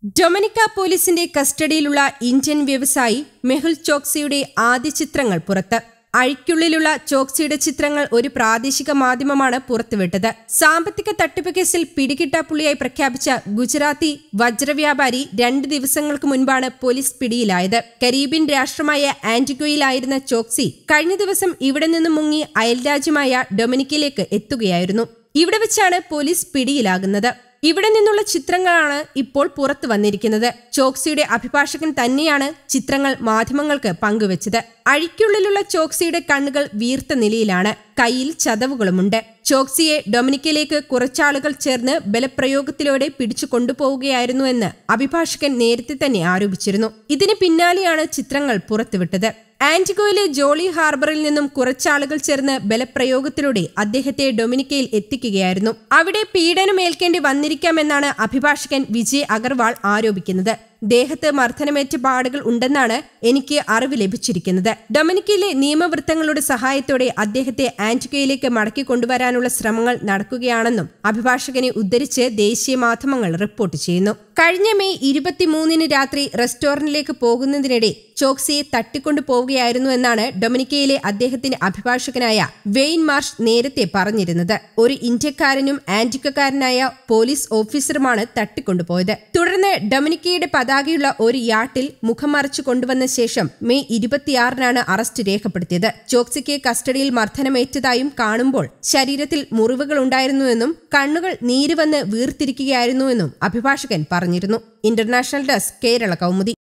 ഡൊമിനിക്ക പോലീസിന്റെ കസ്റ്റഡിയിലുള്ള ഇന്ത്യൻ വ്യവസായി മെഹുൽ ചോക്സിയുടെ ആദ്യ ചിത്രങ്ങൾ പുറത്ത് അഴിക്കുള്ളിലുള്ള ചോക്സിയുടെ ചിത്രങ്ങൾ ഒരു പ്രാദേശിക മാധ്യമമാണ് പുറത്തുവിട്ടത് സാമ്പത്തിക തട്ടിപ്പ് കേസിൽ പിടികിട്ടാപ്പുള്ളിയായി പ്രഖ്യാപിച്ച ഗുജറാത്തി വജ്രവ്യാപാരി രണ്ട് ദിവസങ്ങൾക്ക് മുൻപാണ് പോലീസ് പിടിയിലായത് കരീബിയൻ രാഷ്ട്രമായ ആന്റിഗ്വയിലായിരുന്ന ചോക്സി കഴിഞ്ഞ ദിവസം ഇവിടെ നിന്ന് മുങ്ങി അയൽരാജ്യമായ ഡൊമിനിക്കയിലേക്ക് എത്തുകയായിരുന്നു ഇവിടെ വെച്ചാണ് പോലീസ് പിടിയിലാകുന്നത് ഇവിടെ നിന്നുള്ള ചിത്രങ്ങളാണ് ഇപ്പോൾ പുറത്തു വന്നിരിക്കുന്നത് ചോക്സിയുടെ അഭിഭാഷകൻ തന്നെയാണ് ചിത്രങ്ങൾ മാധ്യമങ്ങൾക്ക് പങ്കുവച്ചത് അഴിക്കുള്ളിലുള്ള ചോക്സിയുടെ കണ്ണുകൾ വീർത്ത നിലയിലാണ് കയ്യിൽ ചതവുകളുമുണ്ട് ചോക്സിയെ ഡൊമിനിക്കയിലേക്ക് കുറച്ചാളുകൾ ചേർന്ന് ബലപ്രയോഗത്തിലൂടെ പിടിച്ചു കൊണ്ടുപോവുകയായിരുന്നു എന്ന് അഭിഭാഷകൻ നേരത്തെ തന്നെ ആരോപിച്ചിരുന്നു ഇതിന് പിന്നാലെയാണ് ചിത്രങ്ങൾ പുറത്തുവിട്ടത് ആന്റിഗോയിലെ ജോളി ഹാർബറിൽ നിന്നും കുറച്ചാളുകൾ ചേർന്ന് ബലപ്രയോഗത്തിലൂടെ അദ്ദേഹത്തെ ഡൊമിനിക്കയിൽ എത്തിക്കുകയായിരുന്നു അവിടെ പീഡനമേൽക്കേണ്ടി വന്നിരിക്കാമെന്നാണ് അഭിഭാഷകൻ വിജയ് അഗർവാൾ ആരോപിക്കുന്നത് ദേഹത്ത് മർദ്ദനമേറ്റ പാടുകൾ ഉണ്ടെന്നാണ് എനിക്ക് അറിവ് ലഭിച്ചിരിക്കുന്നത് ഡൊമിനിക്കയിലെ നിയമവൃത്തങ്ങളുടെ സഹായത്തോടെ അദ്ദേഹത്തെ ആന്റിഗോയിലേക്ക് മടക്കി കൊണ്ടുവരാനുള്ള ശ്രമങ്ങൾ നടക്കുകയാണെന്നും അഭിഭാഷകനെ ഉദ്ധരിച്ച് ദേശീയ മാധ്യമങ്ങൾ റിപ്പോർട്ട് ചെയ്യുന്നു കഴിഞ്ഞ മെയ് ഇരുപത്തിമൂന്നിന് രാത്രി റെസ്റ്റോറന്റിലേക്ക് പോകുന്നതിനിടെ ചോക്സിയെ തട്ടിക്കൊണ്ടു പോവുകയായിരുന്നു എന്നാണ് ഡൊമിനിക്കയിലെ അദ്ദേഹത്തിന്റെ അഭിഭാഷകനായ വെയിൻ മാർഷ് നേരത്തെ പറഞ്ഞിരുന്നത് ഒരു ഇന്ത്യക്കാരനും ആന്റിക്കക്കാരനായ പോലീസ് ഓഫീസറുമാണ് തട്ടിക്കൊണ്ടുപോയത് തുടർന്ന് ഡൊമിനിക്കയുടെ പതാകയുള്ള ഒരു യാട്ടിൽ മുഖം മറച്ചു കൊണ്ടുവന്ന ശേഷം മെയ് ഇരുപത്തിയാറിനാണ് അറസ്റ്റ് രേഖപ്പെടുത്തിയത് ചോക്സിക്ക് കസ്റ്റഡിയിൽ മർദ്ദനമേറ്റതായും കാണുമ്പോൾ ശരീരത്തിൽ മുറിവുകൾ ഉണ്ടായിരുന്നുവെന്നും കണ്ണുകൾ നീര് വന്ന് വീർത്തിരിക്കുകയായിരുന്നുവെന്നും അഭിഭാഷകൻ പറഞ്ഞിരുന്നു ഇന്റർനാഷണൽ ഡെസ്ക് കേരള കൗമുദി